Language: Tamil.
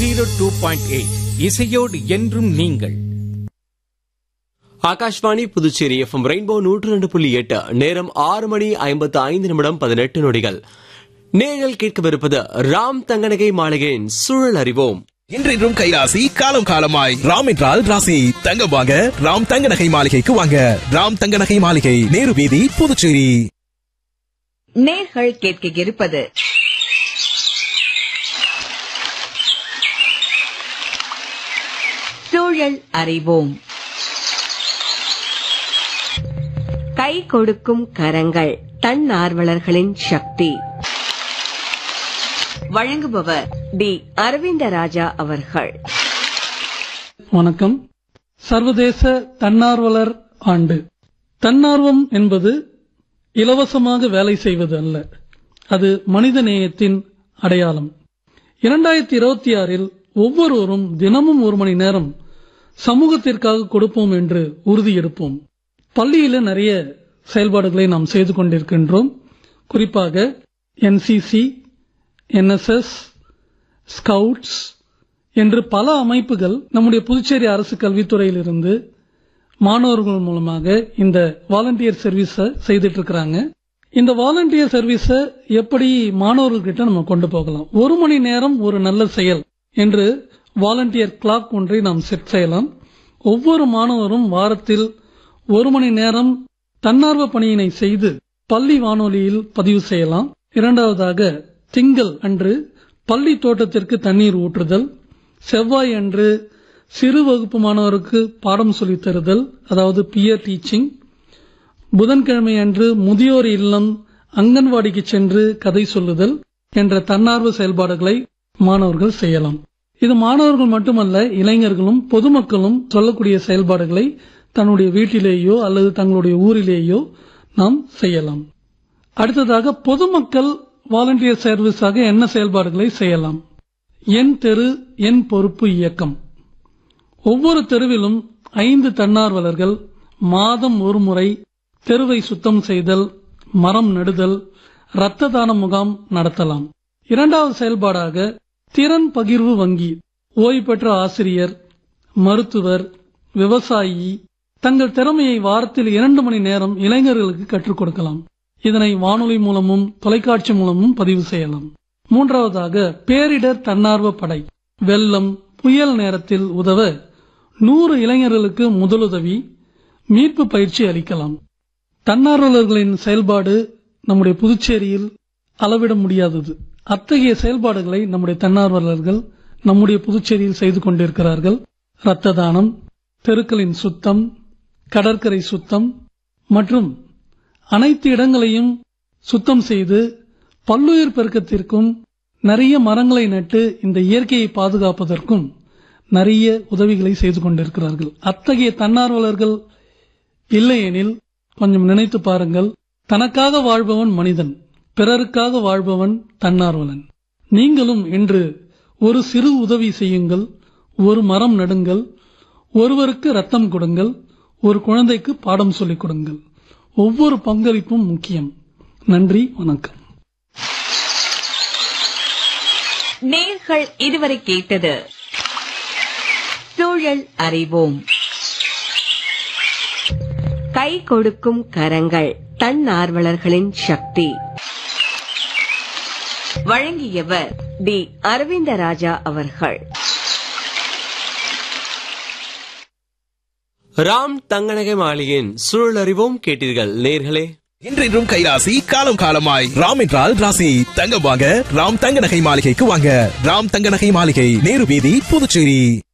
ஜீரோ டூ பாயிண்ட் எயிட் இசையோடு என்றும் நீங்கள் ஆகாஷ்வாணி புதுச்சேரி எஃப்எம் ரெயின்போ நூற்று ரெண்டு புள்ளி எட்டு நேரம் ஆறு மணி ஐம்பத்து ஐந்து நிமிடம் பதினெட்டு நொடிகள் நேர்கள் கேட்கவிருப்பது ராம் தங்கநகை மாளிகையின் சூழல் அறிவோம் இன்றின்றும் கைராசி காலம் காலமாய் ராம் என்றால் ராசி தங்கம் வாங்க ராம் தங்க நகை மாளிகைக்கு வாங்க ராம் தங்க நகை மாளிகை நேரு வீதி புதுச்சேரி நேர்கள் கேட்க இருப்பது சூழல் அறிவோம் கை கொடுக்கும் கரங்கள் தன்னார்வலர்களின் சக்தி வழங்குபவர் டி அரவிந்தராஜா அவர்கள் வணக்கம் சர்வதேச தன்னார்வலர் ஆண்டு தன்னார்வம் என்பது இலவசமாக வேலை செய்வது அல்ல அது மனித நேயத்தின் அடையாளம் இரண்டாயிரத்தி இருபத்தி ஆறில் ஒவ்வொருவரும் தினமும் ஒரு மணி நேரம் சமூகத்திற்காக கொடுப்போம் என்று உறுதியெடுப்போம் பள்ளியில நிறைய செயல்பாடுகளை நாம் செய்து கொண்டிருக்கின்றோம் குறிப்பாக என்சிசி என்எஸ்எஸ் ஸ்கவுட்ஸ் என்று பல அமைப்புகள் நம்முடைய புதுச்சேரி அரசு கல்வித்துறையிலிருந்து மாணவர்கள் மூலமாக இந்த வாலண்டியர் சர்வீஸ செய்துட்டு இருக்கிறாங்க இந்த வாலண்டியர் சர்வீஸ எப்படி மாணவர்கள்கிட்ட நம்ம கொண்டு போகலாம் ஒரு மணி நேரம் ஒரு நல்ல செயல் என்று வாலண்டியர் கிளாக் ஒன்றை நாம் செட் செய்யலாம் ஒவ்வொரு மாணவரும் வாரத்தில் ஒரு மணி நேரம் தன்னார்வ பணியினை செய்து பள்ளி வானொலியில் பதிவு செய்யலாம் இரண்டாவதாக திங்கள் அன்று பள்ளி தோட்டத்திற்கு தண்ணீர் ஊற்றுதல் செவ்வாய் அன்று சிறு வகுப்பு மாணவருக்கு பாடம் சொல்லித் தருதல் அதாவது பியர் டீச்சிங் புதன்கிழமை அன்று முதியோர் இல்லம் அங்கன்வாடிக்கு சென்று கதை சொல்லுதல் என்ற தன்னார்வ செயல்பாடுகளை மாணவர்கள் செய்யலாம் இது மாணவர்கள் மட்டுமல்ல இளைஞர்களும் பொதுமக்களும் சொல்லக்கூடிய செயல்பாடுகளை தன்னுடைய வீட்டிலேயோ அல்லது தங்களுடைய ஊரிலேயோ நாம் செய்யலாம் அடுத்ததாக பொதுமக்கள் வாலண்டியர் சர்வீஸாக என்ன செயல்பாடுகளை செய்யலாம் என் தெரு என் பொறுப்பு இயக்கம் ஒவ்வொரு தெருவிலும் ஐந்து தன்னார்வலர்கள் மாதம் ஒரு முறை தெருவை சுத்தம் செய்தல் மரம் நடுதல் இரத்த தான முகாம் நடத்தலாம் இரண்டாவது செயல்பாடாக திறன் பகிர்வு வங்கி ஓய்வு பெற்ற ஆசிரியர் மருத்துவர் விவசாயி தங்கள் திறமையை வாரத்தில் இரண்டு மணி நேரம் இளைஞர்களுக்கு கற்றுக் கொடுக்கலாம் இதனை வானொலி மூலமும் தொலைக்காட்சி மூலமும் பதிவு செய்யலாம் மூன்றாவதாக பேரிடர் தன்னார்வ படை வெள்ளம் புயல் நேரத்தில் உதவ நூறு இளைஞர்களுக்கு முதலுதவி மீட்பு பயிற்சி அளிக்கலாம் தன்னார்வலர்களின் செயல்பாடு நம்முடைய புதுச்சேரியில் அளவிட முடியாதது அத்தகைய செயல்பாடுகளை நம்முடைய தன்னார்வலர்கள் நம்முடைய புதுச்சேரியில் செய்து கொண்டிருக்கிறார்கள் இரத்த தானம் தெருக்களின் சுத்தம் கடற்கரை சுத்தம் மற்றும் அனைத்து இடங்களையும் சுத்தம் செய்து பல்லுயிர் பெருக்கத்திற்கும் நிறைய மரங்களை நட்டு இந்த இயற்கையை பாதுகாப்பதற்கும் நிறைய உதவிகளை செய்து கொண்டிருக்கிறார்கள் அத்தகைய தன்னார்வலர்கள் இல்லையெனில் கொஞ்சம் நினைத்து பாருங்கள் தனக்காக வாழ்பவன் மனிதன் பிறருக்காக வாழ்பவன் தன்னார்வலன் நீங்களும் இன்று ஒரு சிறு உதவி செய்யுங்கள் ஒரு மரம் நடுங்கள் ஒருவருக்கு ரத்தம் கொடுங்கள் ஒரு குழந்தைக்கு பாடம் சொல்லிக் கொடுங்கள் ஒவ்வொரு பங்களிப்பும் முக்கியம் நன்றி வணக்கம் நேர்கள் இதுவரை கேட்டது சூழல் அறிவோம் கை கொடுக்கும் கரங்கள் தன்னார்வலர்களின் சக்தி வழங்கியவர் டி அரவிந்தராஜா அவர்கள் ராம் தங்கநகை மாளிகையின் சூழல் அறிவோம் கேட்டீர்கள் நேர்களே இன்றின்றும் கைராசி காலம் காலமாய் ராம் என்றால் ராசி தங்கம் வாங்க ராம் தங்க நகை மாளிகைக்கு வாங்க ராம் தங்க நகை மாளிகை நேரு வீதி புதுச்சேரி